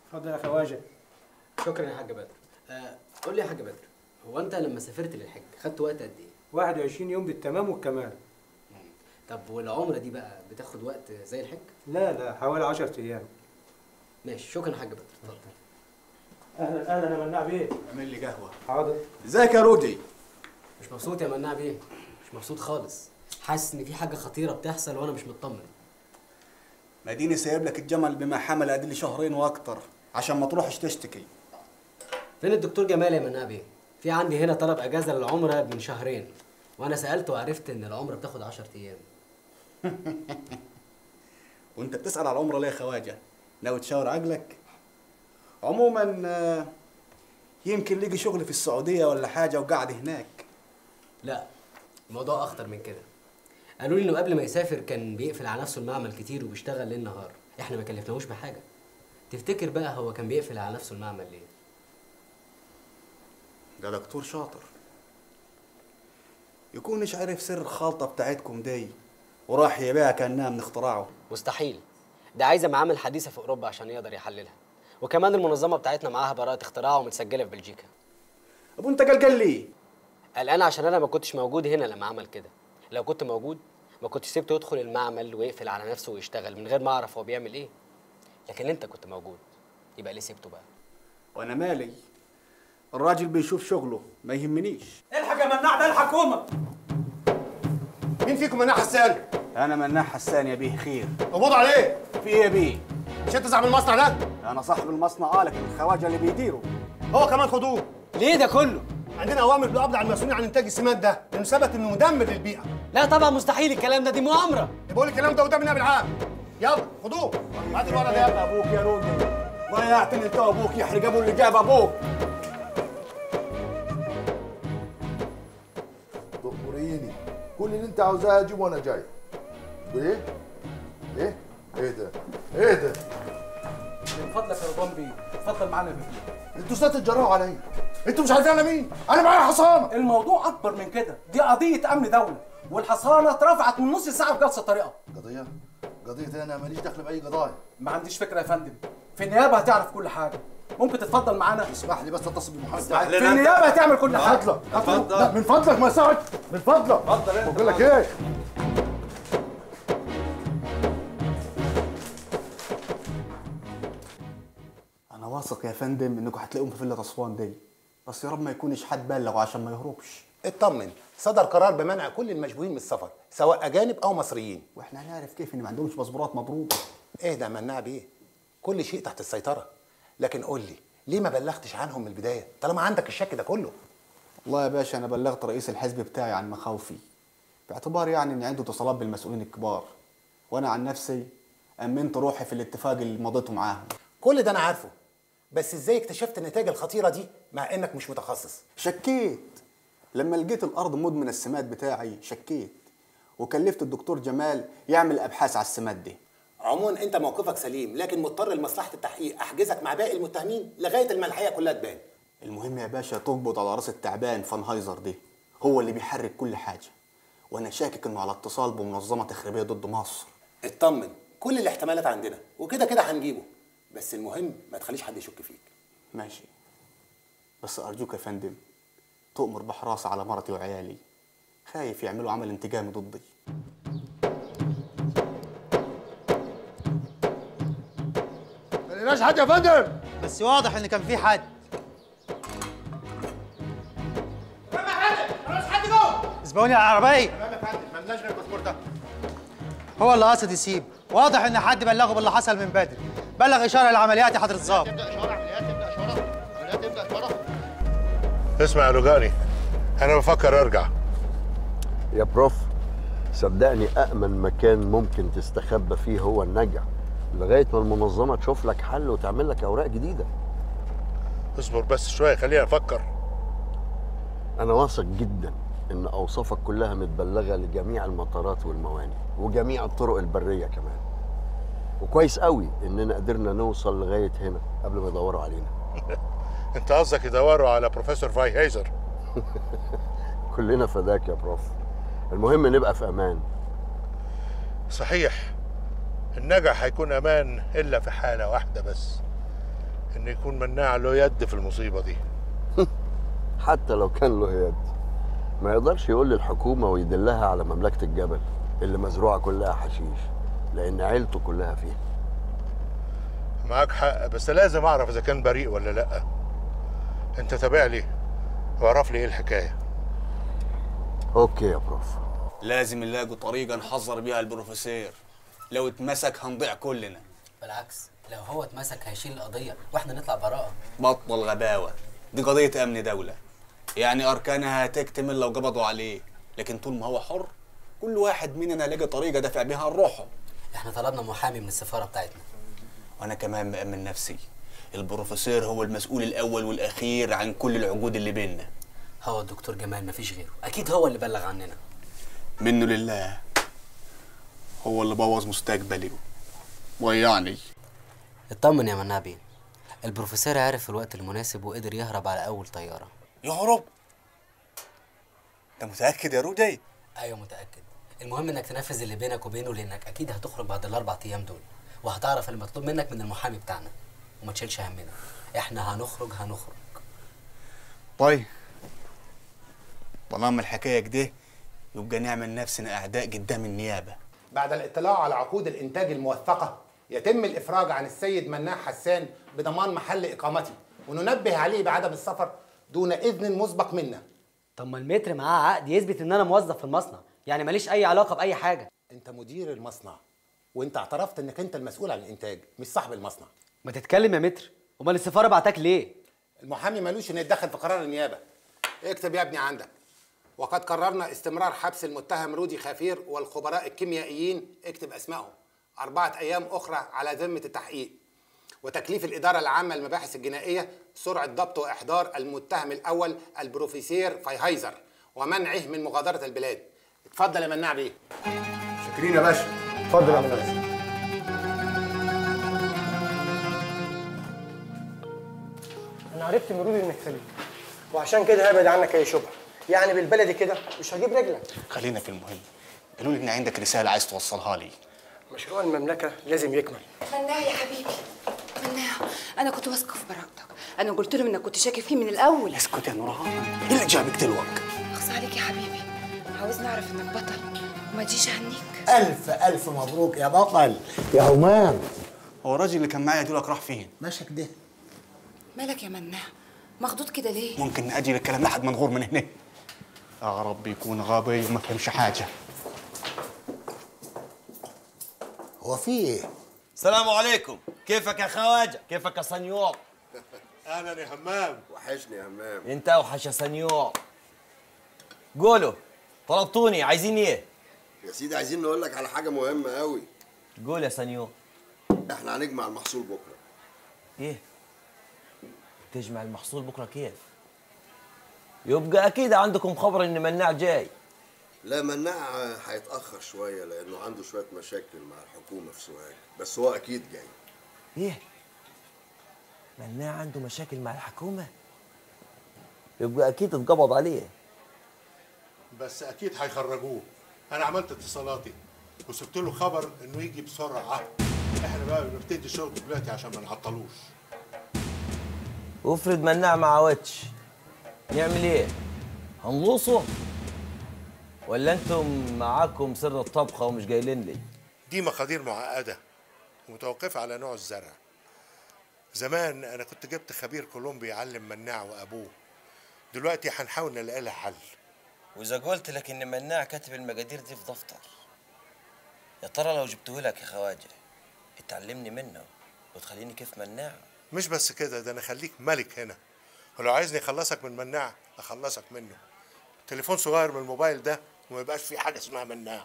اتفضل يا خواجه شكرا يا حاج بدر آه قول لي يا حاج بدر هو انت لما سافرت للحج خدت وقت قد ايه 21 يوم بالتمام والكمال طب والعمره دي بقى بتاخد وقت زي الحج لا لا حوالي 10 ايام ماشي شكرا يا حاج بدر اتفضل اهلا اهلا يا مناع بيه اعمل لي قهوه حاضر ازيك يا رودي مش مبسوط يا مناع بيه مش مبسوط خالص حاسس ان في حاجه خطيره بتحصل وانا مش مطمن مديني سايب لك الجمل بما حمل ادي شهرين واكتر عشان ما تروحش تشتكي فين الدكتور جمال يا مناع بيه في عندي هنا طلب اجازه للعمره من شهرين وانا سالته وعرفت ان العمره بتاخد 10 ايام وانت بتسال على العمره ليه يا خواجه ناوي تشاور عقلك عموما آه، يمكن لقي شغل في السعوديه ولا حاجه وقاعد هناك لا الموضوع اخطر من كده قالوا لي انه قبل ما يسافر كان بيقفل على نفسه المعمل كتير وبيشتغل ليل نهار احنا ما كلفناهوش بحاجه تفتكر بقى هو كان بيقفل على نفسه المعمل ليه ده دكتور شاطر يكونش عارف سر الخلطه بتاعتكم دي وراح يبيعها كانها من اختراعه مستحيل ده عايزه معامل حديثه في اوروبا عشان يقدر يحللها وكمان المنظمه بتاعتنا معاها براءه اختراع ومتسجله في بلجيكا ابو انت قلقان ليه قلقان عشان انا ما كنتش موجود هنا لما عمل كده لو كنت موجود ما كنتش سيبته يدخل المعمل ويقفل على نفسه ويشتغل من غير ما اعرف هو بيعمل ايه لكن انت كنت موجود يبقى ليه سيبته بقى وانا مالي الراجل بيشوف شغله ما يهمنيش الحق يا مناع ده الحكومه مين فيكم مناع حسان؟ انا مناح حسان يا بيه خير قبضوا عليه في ايه يا بيه مش انت صاحب المصنع ده؟ انا صاحب المصنع اه لكن الخواجه اللي بيديروا هو كمان خدوه ليه ده كله عندنا اوامر بالقبض على المسؤولين عن انتاج السماد ده لانه ثبت انه مدمر للبيئه لا طبعا مستحيل الكلام ده دي مؤامره بقول الكلام ده قدام النائب العام يلا خدوه هات الولد ده يلا ابوك يا رودي ضيعتني انت وابوك يحرق ابو اللي جاب ابوك تأمريني كل اللي انت عاوزاه اجيبه وانا جاي تقول ايه؟ ايه؟ ايه ده؟ ايه ده؟ من فضلك يا رضوان بيه اتفضل معانا بيه انتوا ازاي تتجرأوا عليا؟ انتوا مش عارفين انا مين؟ انا معايا حصانه الموضوع اكبر من كده دي قضيه امن دوله والحصانه اترفعت من نص ساعه بجلسه طريقه قضيه؟ قضيه انا ماليش دخل باي قضايا ما عنديش فكره يا فندم في النيابه هتعرف كل حاجه ممكن تتفضل معانا اسمح لي بس اتصل بالمحاسب في النيابه هتعمل كل حاجه فضلك لا من فضلك ما ساعد من فضلك اتفضل انت بقول لك ايه؟ انا واثق يا فندم انكم هتلاقوهم في فيلا اسوان دي بس يا رب ما يكونش حد بلغوا عشان ما يهربش اطمن صدر قرار بمنع كل المشبوهين من السفر سواء اجانب او مصريين واحنا هنعرف كيف ان ما عندهمش باسبورات مضروبه اهدى يا مناع بيه كل شيء تحت السيطره لكن قول لي ليه ما بلغتش عنهم من البدايه طالما عندك الشك ده كله والله يا باشا انا بلغت رئيس الحزب بتاعي عن مخاوفي باعتبار يعني ان عنده اتصالات بالمسؤولين الكبار وانا عن نفسي امنت روحي في الاتفاق اللي مضيته معاهم كل ده انا عارفه بس ازاي اكتشفت النتائج الخطيره دي مع انك مش متخصص شكيت لما لقيت الارض مدمن السماد بتاعي شكيت وكلفت الدكتور جمال يعمل ابحاث على السماد دي عموما انت موقفك سليم لكن مضطر لمصلحه التحقيق احجزك مع باقي المتهمين لغايه الملحيه كلها تبان المهم يا باشا تقبض على راس التعبان فانهايزر دي هو اللي بيحرك كل حاجه وانا شاكك انه على اتصال بمنظمه تخريبيه ضد مصر اطمن كل الاحتمالات عندنا وكده كده هنجيبه بس المهم ما تخليش حد يشك فيك ماشي بس ارجوك يا فندم تؤمر بحراسه على مرتي وعيالي خايف يعملوا عمل انتقامي ضدي ما لقيناش حد يا فندم بس واضح ان كان في حد اسبقوني على العربيه مالناش غير الباسبور ده هو اللي قاصد يسيب واضح ان حد بلغه باللي حصل من بدري بلغ اشاره العمليات يا حضره الظابط اسمع يا لوجاني انا بفكر ارجع يا بروف صدقني أأمن مكان ممكن تستخبى فيه هو النجع لغاية ما المنظمة تشوف لك حل وتعمل لك أوراق جديدة اصبر بس شويه خليني افكر أنا واثق جدا إن أوصافك كلها متبلغة لجميع المطارات والموانئ وجميع الطرق البرية كمان وكويس قوي إننا قدرنا نوصل لغاية هنا قبل ما يدوروا علينا انت قصدك يدوروا على بروفيسور فاي هيزر كلنا فداك يا بروف المهم نبقى في أمان صحيح النجع هيكون امان الا في حاله واحده بس ان يكون مناع له يد في المصيبه دي حتى لو كان له يد ما يقدرش يقول للحكومة ويدلها على مملكة الجبل اللي مزروعة كلها حشيش لأن عيلته كلها فيها معاك حق بس لازم اعرف اذا كان بريء ولا لا انت تابع لي واعرف لي ايه الحكايه أوكي يا بروف لازم نلاقوا طريقة نحذر بيها البروفيسور لو اتمسك هنضيع كلنا بالعكس لو هو اتمسك هيشيل القضيه واحنا نطلع براءه بطل غباوة دي قضية أمن دولة يعني أركانها هتكتمل لو قبضوا عليه لكن طول ما هو حر كل واحد مننا لقى طريقة دافع بيها عن روحه احنا طلبنا محامي من السفاره بتاعتنا وأنا كمان مأمن نفسي البروفيسور هو المسؤول الأول والأخير عن كل العقود اللي بيننا هو الدكتور جمال مفيش غيره اكيد هو اللي بلغ عننا منه لله هو اللي بوظ مستقبلي ويعني اطمن يا مناع بيه البروفيسور عرف في الوقت المناسب وقدر يهرب على اول طياره يهرب انت متأكد يا رودي؟ ايوه متاكد المهم انك تنفذ اللي بينك وبينه لانك اكيد هتخرج بعد الاربع ايام دول وهتعرف المطلوب منك من المحامي بتاعنا وما تشيلش همنا احنا هنخرج هنخرج طيب طالما الحكاية كده يبقى نعمل نفسنا أعداء قدام النيابة بعد الاطلاع على عقود الانتاج الموثقه يتم الافراج عن السيد مناع حسان بضمان محل اقامته وننبه عليه بعدم السفر دون اذن مسبق منا طب ما المتر معاه عقد يثبت ان انا موظف في المصنع يعني ماليش اي علاقه باي حاجه انت مدير المصنع وانت اعترفت انك انت المسؤول عن الانتاج مش صاحب المصنع ما تتكلم يا متر امال السفاره بعتك ليه المحامي ملوش انه يتدخل في قرار النيابه اكتب يا ابني عندك وقد قررنا استمرار حبس المتهم رودي خفير والخبراء الكيميائيين اكتب اسمائهم أربعة أيام أخرى على ذمة التحقيق وتكليف الإدارة العامة للمباحث الجنائية سرعة ضبط وإحضار المتهم الأول البروفيسير فايهايزر ومنعه من مغادرة البلاد اتفضل يا مناع بيه شاكرين يا باشا اتفضل يا مناع انا عرفت من رودي انك سليم وعشان كده هبعد عنك اي شبهه يعني بالبلدي كده مش هجيب رجلك خلينا في المهم قالوا لي إن عندك رسالة عايز توصلها لي مشروع المملكه لازم يكمل مناع يا حبيبي مناع انا كنت واثقه في براءتك انا قلت لهم انك كنت شاكك فيه من الاول اسكت يا نورهان ايه اللي جابك دلوقتي اخص عليك يا حبيبي عاوزني اعرف انك بطل وما تجيش عنيك ألف ألف مبروك يا بطل يا همام هو الراجل اللي كان معايا دولك راح فين؟ ماشي كده مالك يا مناع مخضوض كده ليه ممكن نأجل الكلام لحد ما نغور من هنا يا رب يكون غبي وما فهمش حاجة هو في ايه؟ السلام عليكم كيفك يا خواجه كيفك يا سنيور اهلا يا همام وحشني يا همام انت اوحش يا سنيور قولوا طلبتوني عايزين ايه يا سيدي عايزين نقول لك على حاجة مهمة قوي قول يا سنيور احنا هنجمع المحصول بكرة ايه تجمع المحصول بكره كيف يبقى اكيد عندكم خبر ان مناع جاي لا مناع هيتأخر شوية لأنه عنده شوية مشاكل مع الحكومة في سوهاج بس هو أكيد جاي ايه مناع عنده مشاكل مع الحكومه يبقى اكيد اتقبض عليه بس اكيد هيخرجوه انا عملت اتصالاتي وسبت له خبر انه يجي بسرعه احنا بقى بنبتدي شغل دلوقتي عشان ما نعطلوش وافرض مناع ما عودش نعمل ايه هنلوصه ولا انتم معاكم سر الطبخه ومش جايلين لي دي مقادير معقده ومتوقفه على نوع الزرع زمان انا كنت جبت خبير كولومبي يعلم مناع وابوه دلوقتي هنحاول نلاقي لها حل واذا قلت لك ان مناع كاتب المقادير دي في دفتر يا ترى لو جبته لك يا خواجه اتعلمني منه وتخليني كيف مناع مش بس كده ده انا خليك ملك هنا ولو عايزني اخلصك من مناع اخلصك منه تليفون صغير من الموبايل ده وما يبقاش في حاجه اسمها مناع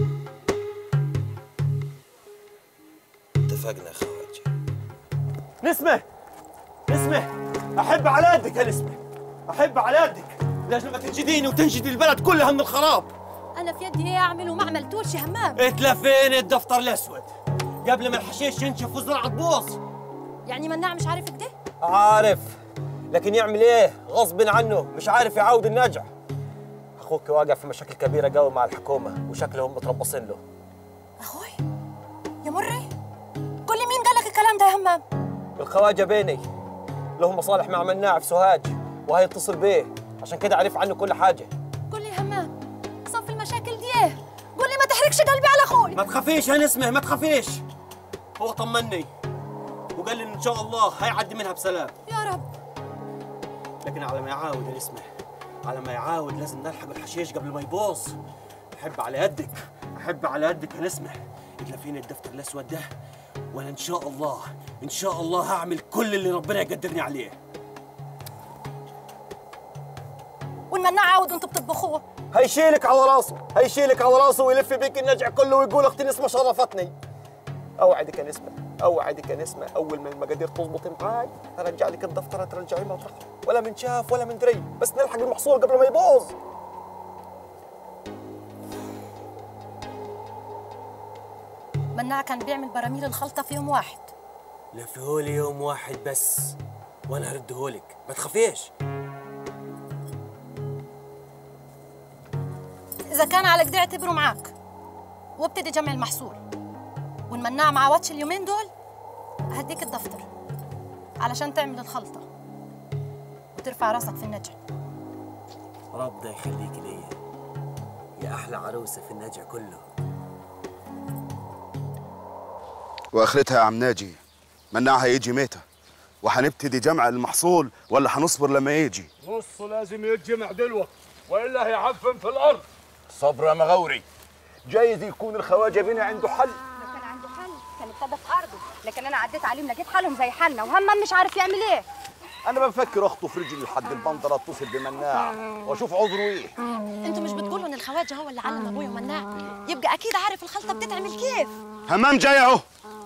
اتفقنا يا خواجه نسمة نسمة أحب على يدك يا نسمة أحب على يدك لأجل ما تنجديني وتنجدي البلد كلها من الخراب انا في يدي ايه اعمل وما عملتوش يا همام اتلفين الدفتر الأسود قبل ما الحشيش ينشف والزرعة تبوظ يعني مناع مش عارف كده عارف لكن يعمل ايه غصب عنه مش عارف يعاود النجع اخوك واقع في مشاكل كبيره قوي مع الحكومه وشكلهم متربصين له يا مري قول لي مين قال لك الكلام ده يا همام الخواجه بيني له مصالح مع مناع في سوهاج وهيتصل بيه عشان كده عرف عنه كل حاجه قول لي همام صف المشاكل دي ايه قول لي ما تحرقش قلبي على اخوي ما تخافيش يا نسمه ما تخافيش هو طمني وقال لي ان شاء الله هيعدي منها بسلام يا رب لكن على ما يعاود يا نسمه على ما يعاود لازم نلحق الحشيش قبل ما يبوظ احب على يدك احب على يدك يا نسمه الا فين الدفتر الاسود ده وانا ان شاء الله ان شاء الله هعمل كل اللي ربنا يقدرني عليه والمناع عاود وانتوا بتطبخوه هيشيلك على راسه هيشيلك على راسه ويلف بيك النجع كله ويقول اختي نسمه شرفتني اوعدك يا نسمه اوعدك يا نسمه اول ما المقادير تظبط معاي هرجع لك الدفتر ترجعيه مطرحه ولا من شاف ولا من دري بس نلحق المحصول قبل ما يبوظ مناع كان بيعمل براميل الخلطه في يوم واحد لفهولي يوم واحد بس وانا هردهولك ما تخافيش اذا كان على كده اعتبره معاك وابتدي جمع المحصول والمناع ما عوضش اليومين دول هديك الدفتر علشان تعمل الخلطه وترفع راسك في النجع ربنا يخليك ليا يا احلى عروسه في النجع كله واخرتها يا عم ناجي مناع هيجي ميتة وهنبتدي جمع المحصول ولا هنصبر لما يجي نصه لازم يتجمع دلوقتي والا هيعفن في الارض صبر يا مغوري جايز يكون الخواجه بينا عنده حل كان عنده حل كان ابتدى في ارضه لكن انا عديت عليهم لقيت حالهم زي حالنا وهمام مش عارف يعمل ايه انا بفكر اخطف رجلي لحد البندره اتصل بمناع واشوف عذره ايه انتوا مش بتقولوا ان الخواجه هو اللي علم ابويا ومناع يبقى اكيد عارف الخلطه بتتعمل كيف همام جاي اهو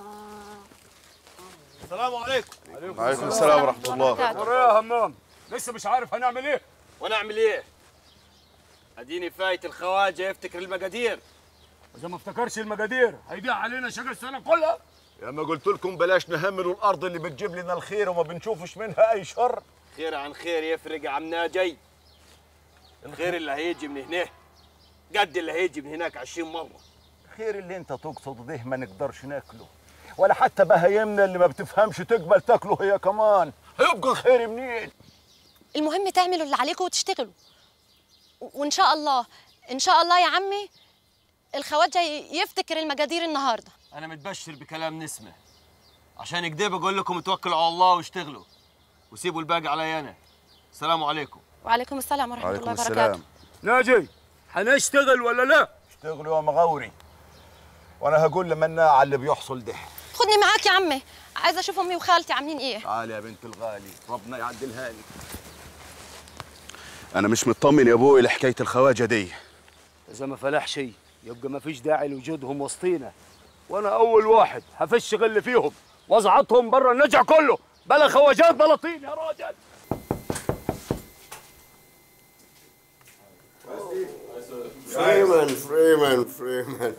السلام عليكم وعليكم السلام ورحمة الله. ورا يا همام لسه مش عارف هنعمل ايه وانا اعمل ايه اديني فايت الخواجه يفتكر المقادير اذا ما افتكرش المقادير هيضيع علينا شجر السنه كلها يا ما قلت لكم بلاش نهملوا الارض اللي بتجيب لنا الخير وما بنشوفش منها اي شر خير عن خير يفرق يا عم ناجي الخير اللي هيجي من هنا قد اللي هيجي من هناك 20 مره الخير اللي انت تقصد ده ما نقدرش ناكله ولا حتى بهايمنا اللي ما بتفهمش تقبل تاكله هي كمان هيبقى خير منين المهم تعملوا اللي عليكم وتشتغلوا و- وان شاء الله ان شاء الله يا عمي الخواجه ي- يفتكر المقادير النهارده انا متبشر بكلام نسمه عشان كده بقول لكم توكلوا على الله واشتغلوا وسيبوا الباقي علي انا السلام عليكم وعليكم السلام ورحمه الله وبركاته ناجي هنشتغل ولا لا اشتغلوا يا مغاوري وانا هقول لمناع على اللي بيحصل ده خدني معاك يا عمي عايزه اشوف امي وخالتي عاملين ايه تعالي يا بنت الغالي ربنا يعدلها لك أنا مش مطمن يا أبوي لحكاية الخواجة دي اذا ما فلحش يبقى ما فيش داعي لوجودهم وسطينا وانا اول واحد هفش غل فيهم وازعطهم بره النجع كله بلا خواجات بلا طين يا راجل فريمان فريمان فريمان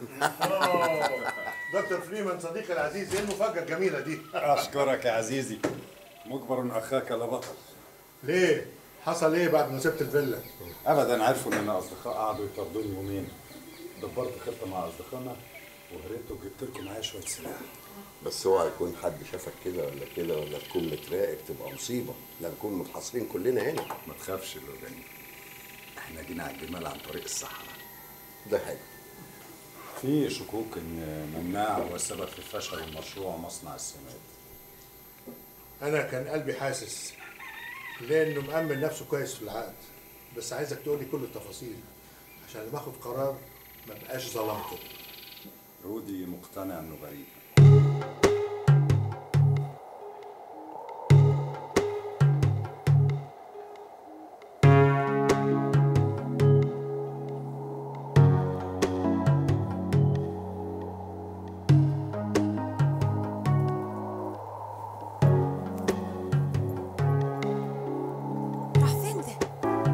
دكتور فريمان صديقي العزيز ايه المفاجأة الجميلة دي؟ أشكرك يا عزيزي مجبر أخاك لبطل ليه؟ حصل ايه بعد ما سبت الفيلا؟ أبدا عرفوا إن أنا أصدقاء قعدوا يطردوني يومين دبرت خطة مع أصدقائنا وهربت وجبت لكم معايا شوية سلاح بس اوعى يكون حد شافك كده ولا كده ولا تكون متراقب تبقى مصيبة لا نكون متحاصرين كلنا هنا ما تخافش لولاني احنا جينا على الجمال عن طريق الصحراء ده حلو في شكوك ان مناع هو السبب في فشل مشروع مصنع السماد أنا كان قلبي حاسس لأنه مأمن نفسه كويس في العقد بس عايزك تقول لي كل التفاصيل عشان لما آخد قرار ما بقاش ظلمته رودي مقتنع انه بريء راح فين ده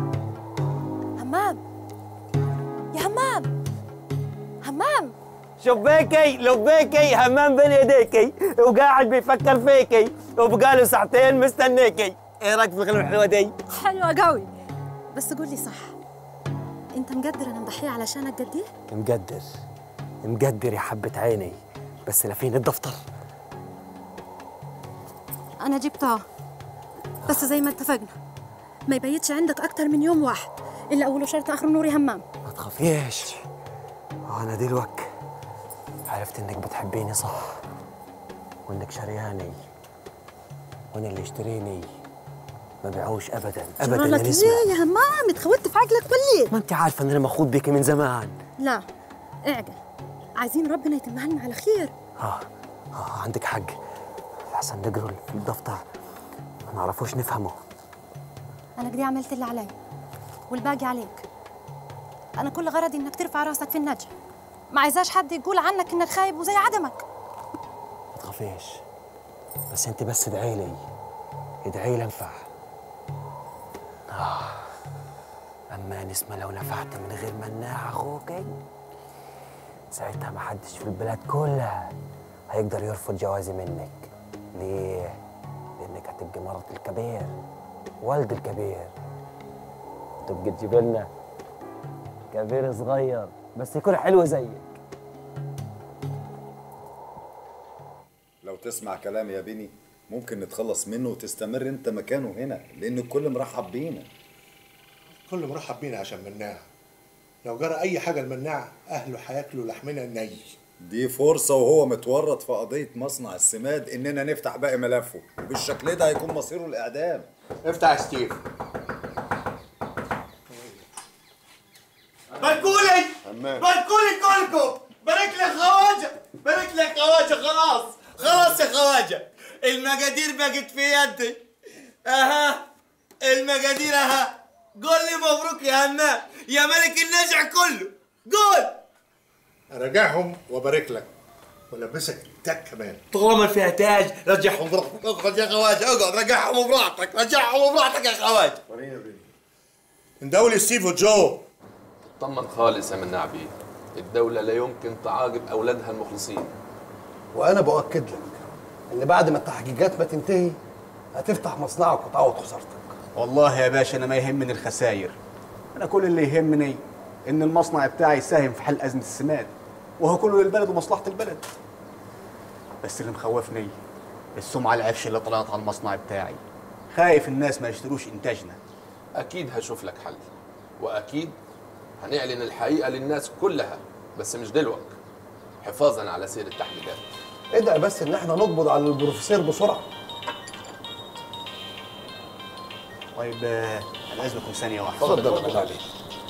همام يا همام همام شبيكي لبيكي همام بين ايديكي وقاعد بيفكر فيكي وبقاله ساعتين مستنيكي ايه رايك في الكلمه الحلوه دي؟ حلوة قوي بس قول لي صح انت مقدر انا مضحيه علشانك قد ايه مقدر مقدر يا حبة عيني بس لا فين الدفتر انا جبتها بس زي ما اتفقنا ما يبيتش عندك اكتر من يوم واحد الا اوله شرط اخره نوري همام ما تخافيش انا دلوقتي عرفت انك بتحبيني صح وانك شرياني وانا اللي اشتريني ما بيعوش ابدا ابدا لك يا نسمة ليه يا همام اتخوت في عقلك ولا ما انت عارفه ان انا مخوض بيكي من زمان لا اعقل عايزين ربنا يتمها لنا على خير اه اه عندك حق احسن نقرا في الدفتر ما نعرفوش نفهمه انا كده عملت اللي علي والباقي عليك انا كل غرضي انك ترفع راسك في النجح ما عايزاش حد يقول عنك انك خايب وزي عدمك ما تخافيش بس انت بس ادعي لي ادعي لي انفع آه. اما نسمة لو نفعت من غير مناع اخوكي ساعتها ما حدش في البلاد كلها هيقدر يرفض جوازي منك ليه؟ لانك هتبقي مرة الكبير والد الكبير تبقى تجيب لنا كبير صغير بس يكون حلو زيك لو تسمع كلامي يا بني ممكن نتخلص منه وتستمر انت مكانه هنا لان الكل مرحب بينا كل مرحب بينا عشان مناع لو جرى اي حاجه المناع اهله هياكلوا لحمنا ني دي فرصة وهو متورط في قضية مصنع السماد إننا نفتح باقي ملفه وبالشكل ده هيكون مصيره الإعدام افتح يا ستيف باركولي باركولي كلكم بارك لك خواجه بارك لك خواجه خلاص خلاص يا خواجه المقادير بقت في يدي اها المقادير اها قول لي مبروك يا همام يا ملك النجع كله قول اراجعهم وبارك لك ولبسك تاج كمان طالما فيها تاج رجعهم براحتك اقعد يا خواجه اقعد رجعهم براحتك رجعهم براحتك يا خواجه ندولي ستيف وجو طمن خالص يا مناع بيه الدولة لا يمكن تعاقب أولادها المخلصين وانا باكد لك ان بعد ما التحقيقات ما تنتهي هتفتح مصنعك وتعوض خسارتك والله يا باشا انا ما يهمني الخساير انا كل اللي يهمني ان المصنع بتاعي يساهم في حل ازمه السماد وهو كله للبلد ومصلحه البلد بس اللي مخوفني السمعه العفشه اللي طلعت على المصنع بتاعي خايف الناس ما يشتروش انتاجنا أكيد هشوف لك حل وأكيد هنعلن الحقيقة للناس كلها بس مش دلوقتي حفاظا على سير التحقيقات ادعي بس ان احنا نقبض على البروفيسور بسرعه طيب آه، انا اذنكم ثانيه واحده اتفضل، اتفضل عليك.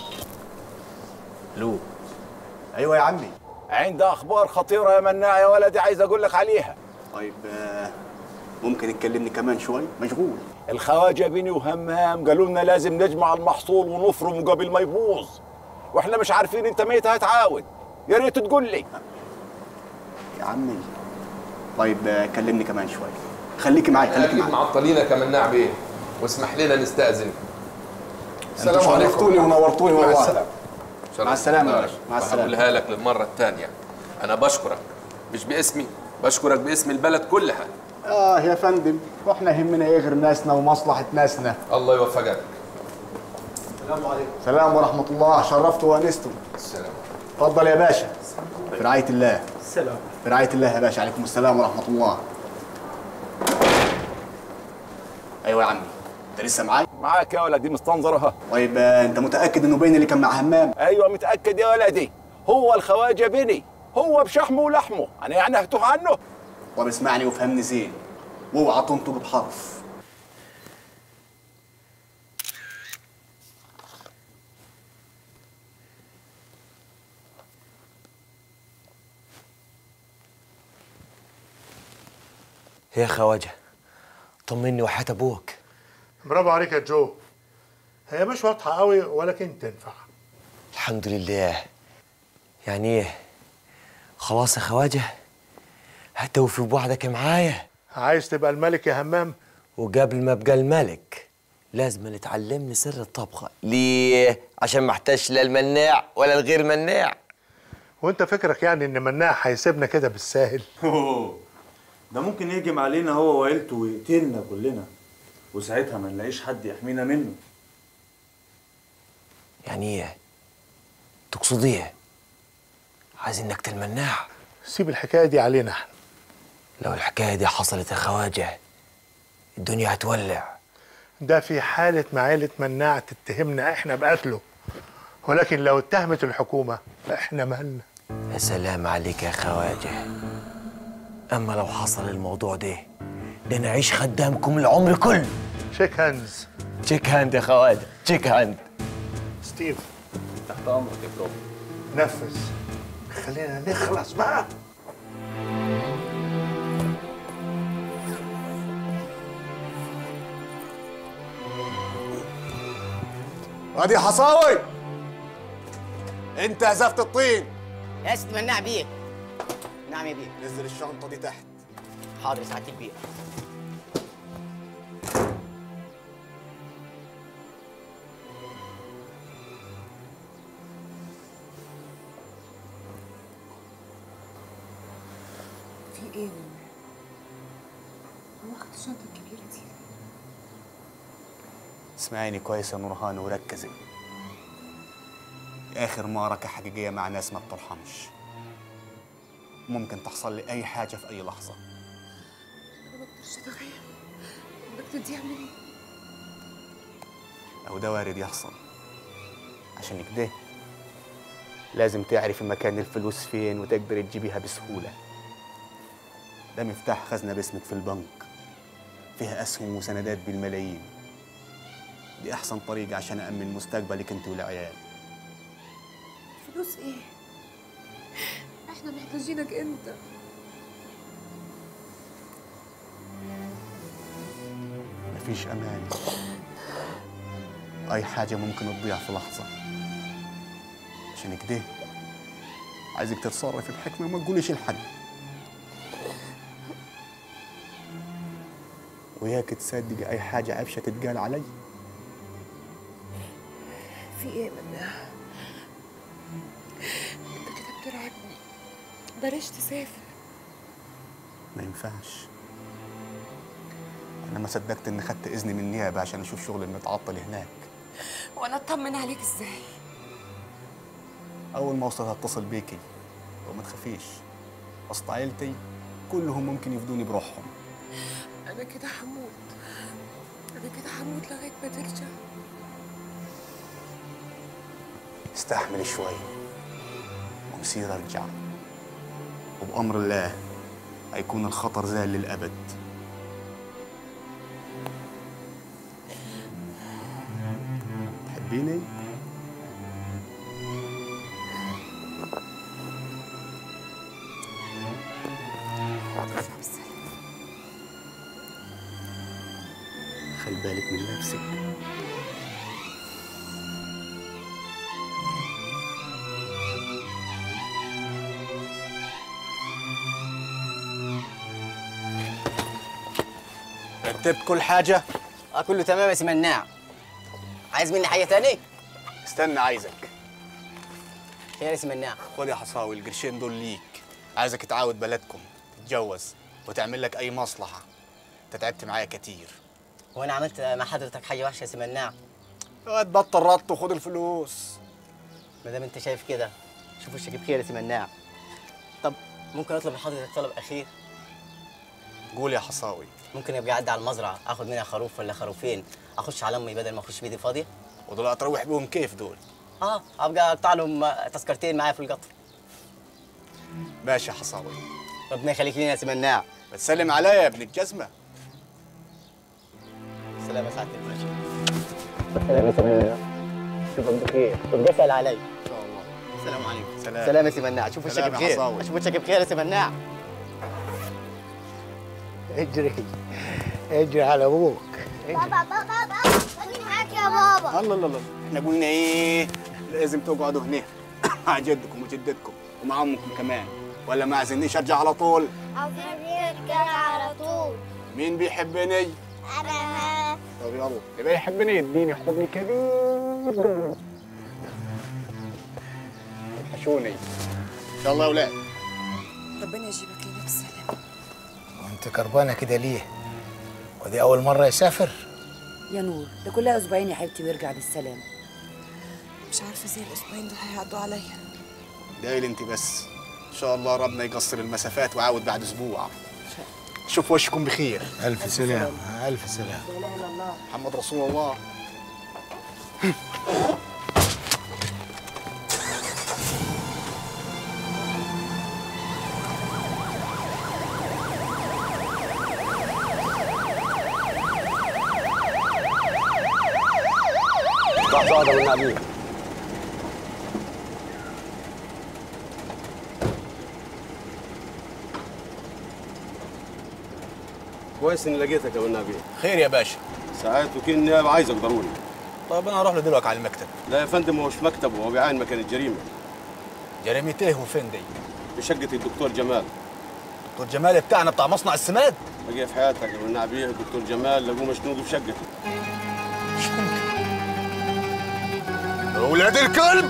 لو ايوه يا عمي عندي اخبار خطيره يا مناع يا ولدي عايز اقول لك عليها طيب آه، ممكن تكلمني كمان شوي مشغول الخواجه بيني وهمام قالوا لنا لازم نجمع المحصول ونفرمه قبل ما يبوظ واحنا مش عارفين انت ميت هتعاود يا ريت تقول لي يا عمي طيب آه، كلمني كمان شوي خليكي معي خليكي أكيد معي معطلينك يا مناع بيه واسمح لنا نستأذن انتوا شرفتوني ونورتوني مع والله السلامة مع السلامة يا باشا، مع السلامة. هقولها لك للمرة الثانية أنا بشكرك مش باسمي بشكرك باسم البلد كلها اه يا فندم واحنا يهمنا ايه غير ناسنا ومصلحه ناسنا الله يوفقك السلام عليكم السلام ورحمه الله شرفتوا وانستم السلام اتفضل يا باشا في رعايه الله السلام في رعايه الله يا باشا عليكم السلام ورحمه الله ايوه يا عمي انت لسه معاي معاك يا ولدي مستنظرها طيب آه، انت متاكد انه بين اللي كان مع همام ايوه متاكد يا ولدي هو الخواجه بني هو بشحمه ولحمه انا يعني هتوه عنه طب اسمعني وافهمني زين واوعى تنطق بحرف يا خواجه طمني وحياة ابوك برافو عليك يا جو هي مش واضحه قوي ولكن تنفع الحمد لله يعني ايه خلاص يا خواجه هتوفي بوعدك معايا عايز تبقى الملك يا همام وقبل ما ابقى الملك لازم نتعلمني سر الطبخه ليه عشان ما احتاجش لا المناع ولا الغير مناع وانت فكرك يعني ان مناع هيسيبنا كده بالساهل ده ممكن يهجم علينا هو وعيلته ويقتلنا كلنا وساعتها ما نلاقيش حد يحمينا منه يعني ايه تقصد ايه عايزين نقتل مناع سيب الحكايه دي علينا احنا لو الحكايه دي حصلت يا خواجه الدنيا هتولع ده في حالة ما عيلة مناع تتهمنا احنا بقتله ولكن لو اتهمت الحكومة احنا مالنا يا سلام عليك يا خواجه اما لو حصل الموضوع ده ده انا اعيش خدامكم العمر كله شيك هاندز تشيك هاند يا خواجه تشيك هاند ستيف تحت امرك يا برو نفذ خلينا نخلص بقى وادي يا حصاوي انت هزفت الطين يا ست مناع بيه نعم يا بيه نزل الشنطه دي تحت حاضر ساعة البيه في ايه هو اخد الشنطه الكبيره دي اسمعيني كويس يا نورهان وركزي آخر معركة حقيقية مع ناس ما بترحمش ممكن تحصل لي أي حاجة في أي لحظة انا ما اقدرش اتخيل انك تديها مني أو ده وارد يحصل عشان كده لازم تعرفي مكان الفلوس فين وتقدري تجيبيها بسهولة ده مفتاح خزنة باسمك في البنك فيها أسهم وسندات بالملايين دي أحسن طريقة عشان أأمن مستقبلك أنت والعيال فلوس ايه احنا محتاجينك انت مفيش أمان أي حاجة ممكن تضيع في لحظة عشان كده عايزك تتصرفي بحكمة وما تقوليش لحد وياك تصدقي أي حاجة عفشة تتقال علي في ايه منها انت كده بترعبني بلاش تسافر ما ينفعش أنا ما صدقت إني خدت إذن من النيابة عشان أشوف شغل المتعطل هناك وانا اطمن عليك ازاي أول ما أوصل هتصل بيكي وما تخافيش وسط عيلتي كلهم ممكن يفدوني بروحهم انا كده هموت انا كده هموت لغايه ما ترجع استحملي شوي ومصير أرجع وبأمر الله هيكون الخطر زال للأبد تحبيني؟ خلي بالك من نفسك رتبت كل حاجة؟ اه كله تمام يا سي مناع عايز مني حاجه تاني استنى عايزك خير يا سي مناع خد يا حصاوي القرشين دول ليك عايزك تعاود بلدكم تتجوز وتعمل لك أي مصلحة أنت تعبت معايا كتير وانا عملت مع حضرتك حاجه وحشه يا سي مناع تبطل رط وخد الفلوس ما دام انت شايف كده شوف وشك بخير يا سي مناع طب ممكن اطلب من حضرتك طلب اخير قول يا حصاوي ممكن ابقى اعدي على المزرعه اخد منها خروف ولا خروفين اخش على امي بدل ما اخش بيدي فاضيه ودول هتروح بيهم كيف دول اه ابقى اقطع لهم تذكرتين معايا في القطر ماشي يا حصاوي ربنا يخليك لينا يا سي مناع بتسلم عليا يا ابن الجزمة سلام يا سعاده الباشا سلام يا سي مناع شوفك بخير تبقى اسال علي ان شاء الله السلام عليكم سلام سلام يا سي مناع شوف وشك سلام يا بخير حصاوي. شوف وشك بخير يا سي مناع اجري اجري على ابوك بابا بابا بابا خليني معاك يا بابا الله الله الله احنا قلنا ايه لازم تقعدوا هنا مع جدكم وجدتكم ومع امكم كمان ولا ما عايزينيش ارجع على طول عاوزين نرجع على طول مين بيحبني انا طب يلا يبقى يحبني يديني حضن كبير وحشوني ان شاء الله يا اولاد ربنا يجيبك لنا بالسلامه وانت كربانه كده ليه ودي اول مره يسافر يا نور ده كلها اسبوعين يا حبيبتي ويرجع بالسلامه مش عارفه ازاي الاسبوعين دول هيعدوا عليا دايل انت بس ان شاء الله ربنا يقصر المسافات وعاود بعد اسبوع شوف وشكم بخير الف سلام الف سلام محمد رسول الله لحظة واحدة من عليك كويس اني لقيتك يا والنبي خير يا باشا ساعات وكيل النيابه عايزك ضروري طب انا اروح له دلوقتي على المكتب لا يا فندم هو مش مكتبه هو بيعاين مكان الجريمه جريمة ايه وفين دي؟ في شقه الدكتور جمال دكتور جمال بتاعنا بتاع مصنع السماد بقي في حياتك يا والنبي الدكتور جمال لقوه مشنوق في شقته ولاد الكلب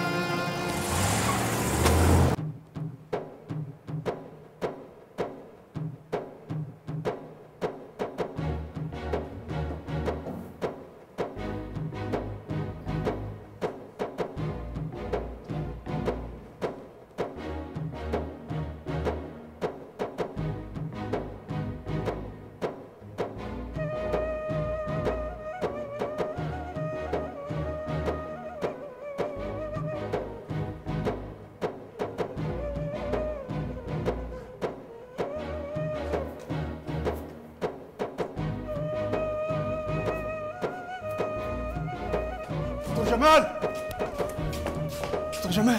دكتور جمال دكتور جمال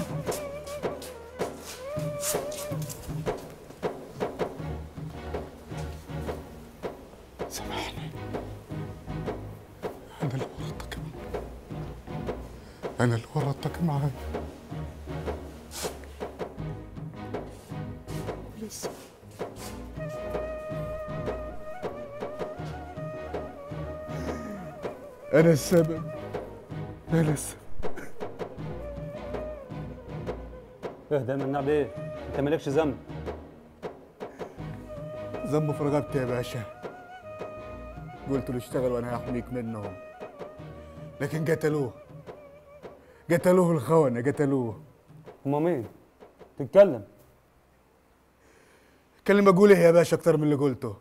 سامحني أنا اللي ورطتك أنا اللي ورطتك معايا لسه أنا السبب أنا السبب اهدى من بيه انت مالكش ذنب ذنبه في رقبتي يا باشا قلت له اشتغل وانا هحميك منهم لكن قتلوه قتلوه الخونة قتلوه هما مين؟ تتكلم كلمة اقول ايه يا باشا اكتر من اللي قلته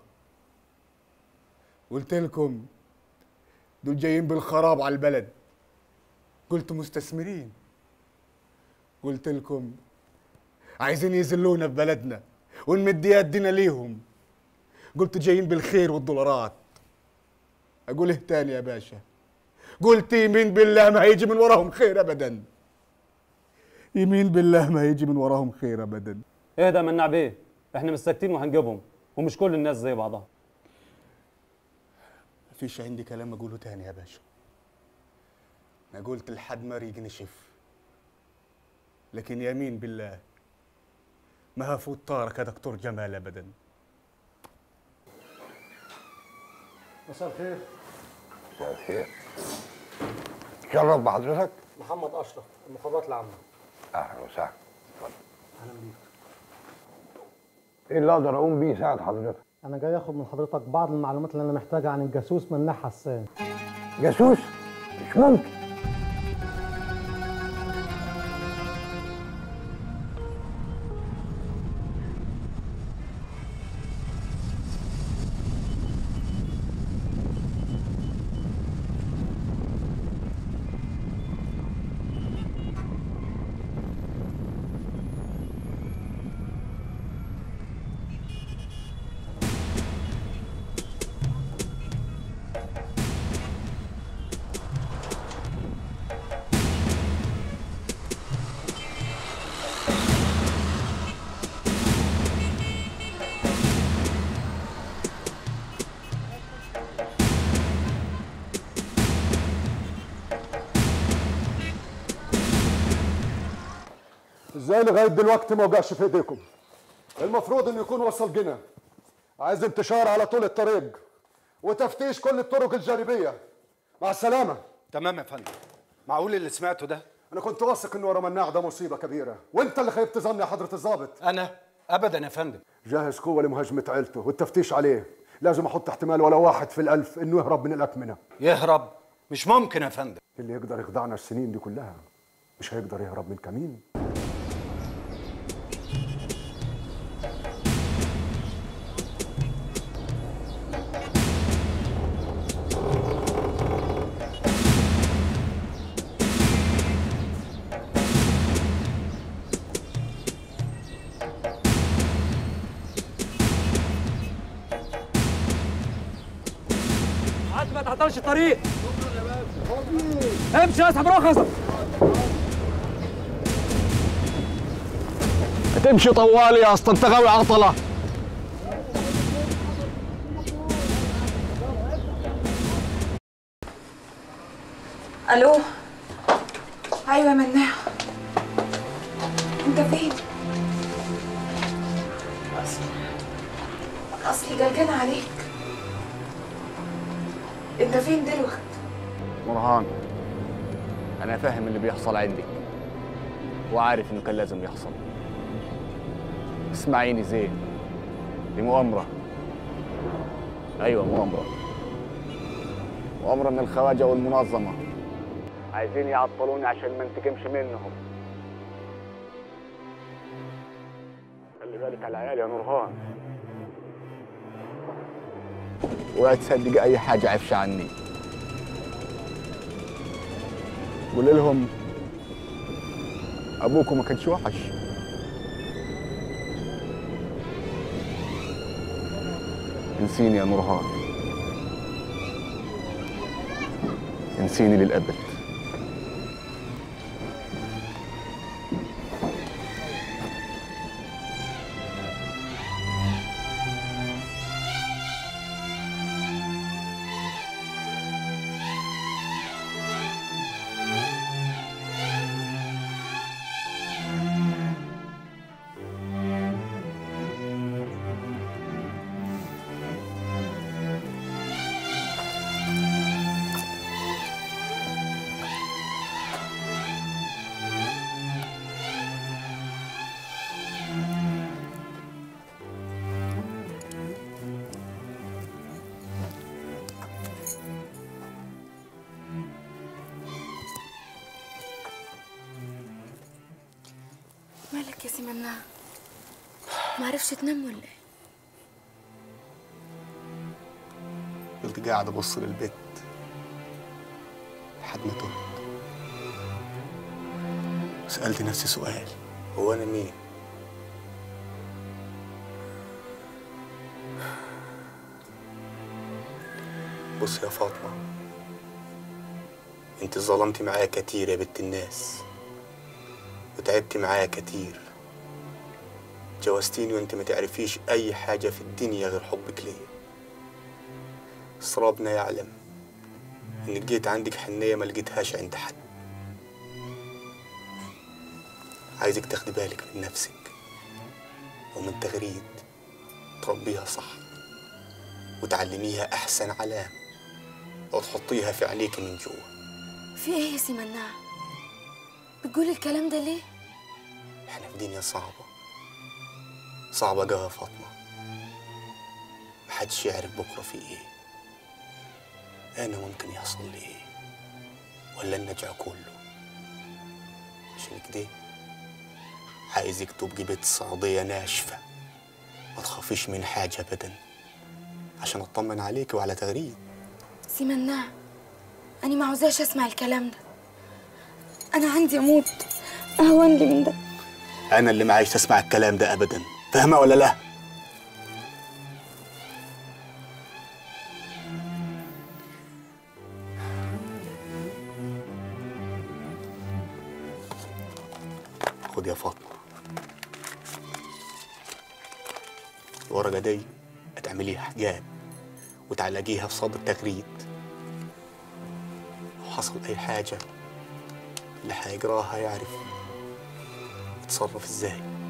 قلت لكم دول جايين بالخراب على البلد قلت مستثمرين قلت لكم عايزين يذلونا في بلدنا ونمد يدنا ليهم قلت جايين بالخير والدولارات اقول ايه تاني يا باشا قلت يمين بالله ما هيجي من وراهم خير ابدا يمين بالله ما هيجي من وراهم خير ابدا اهدى من بيه احنا مش ساكتين وهنجيبهم ومش كل الناس زي بعضها مفيش عندي كلام اقوله تاني يا باشا انا قلت لحد ما ريق نشف لكن يمين بالله ما هفوت طارك يا دكتور جمال ابدا مساء الخير مساء الخير شرف بحضرتك محمد اشرف المخابرات العامه اهلا وسهلا اتفضل اهلا بيك ايه اللي اقدر اقوم بيه يساعد حضرتك انا جاي اخد من حضرتك بعض المعلومات اللي انا محتاجها عن الجاسوس مناع حسان جاسوس مش ممكن ازاي لغايه دلوقتي ما وقعش في ايديكم المفروض انه يكون وصل جنة عايز انتشار على طول الطريق وتفتيش كل الطرق الجانبيه مع السلامه تمام يا فندم معقول اللي سمعته ده انا كنت واثق ان ورا مناع ده مصيبه كبيره وانت اللي خيبت ظني يا حضره الضابط انا ابدا يا فندم جهز قوه لمهاجمه عيلته والتفتيش عليه لازم احط احتمال ولا واحد في الالف انه يهرب من الاكمنه يهرب مش ممكن يا فندم اللي يقدر يخدعنا السنين دي كلها مش هيقدر يهرب من كمين ما تعطلش الطريق امشي اسحب رخصك هتمشي طوالي يا اسطى انت غاوي عطله الو ايوه يا مناع انت فين اصلي جلجانة عليك انت فين دلوقتي مرهان انا فاهم اللي بيحصل عندك وعارف انه كان لازم يحصل اسمعيني زين دي مؤامرة ايوه مؤامرة مؤامرة من الخواجة والمنظمة عايزين يعطلوني عشان ما انتقمش منهم خلي بالك على العيال يا نورهان ولا تصدق اي حاجة عفشة عني قول لهم ابوكم ما كانش وحش انسيني يا نورهان انسيني للابد مالك يا سي مناع ما عرفش تنام ولا ايه فضلت قاعد ابص للبيت لحد ما تهت سألت نفسي سؤال هو أنا مين؟ بص يا فاطمة انت ظلمتي معايا كتير يا بنت الناس وتعبتي معايا كتير جوزتيني وانت ما تعرفيش اي حاجة في الدنيا غير حبك ليا بس ربنا يعلم انك جيت عندك حنية ما لقيتهاش عند حد عايزك تاخدي بالك من نفسك ومن تغريد تربيها صح وتعلميها احسن علام وتحطيها في عينيك من جوا في ايه يا سي مناع بتقول الكلام ده ليه احنا في دنيا صعبة صعبة جوا يا فاطمة محدش يعرف بكرة في ايه انا ممكن يحصل لي ايه ولا النجع كله عشان كده عايزك تبقي بيت صعيدية ناشفة ما تخافيش من حاجة ابدا عشان اطمن عليك وعلى تغريد سي مناع انا ما عاوزاش اسمع الكلام ده انا عندي اموت اهون لي من ده انا اللي ما عايش تسمع الكلام ده ابدا فاهمه ولا لا خد يا فاطمه الورقه دي هتعمليها حجاب وتعلقيها في صدر التغريد لو حصل اي حاجه اللي هيجراها يعرف يتصرف ازاي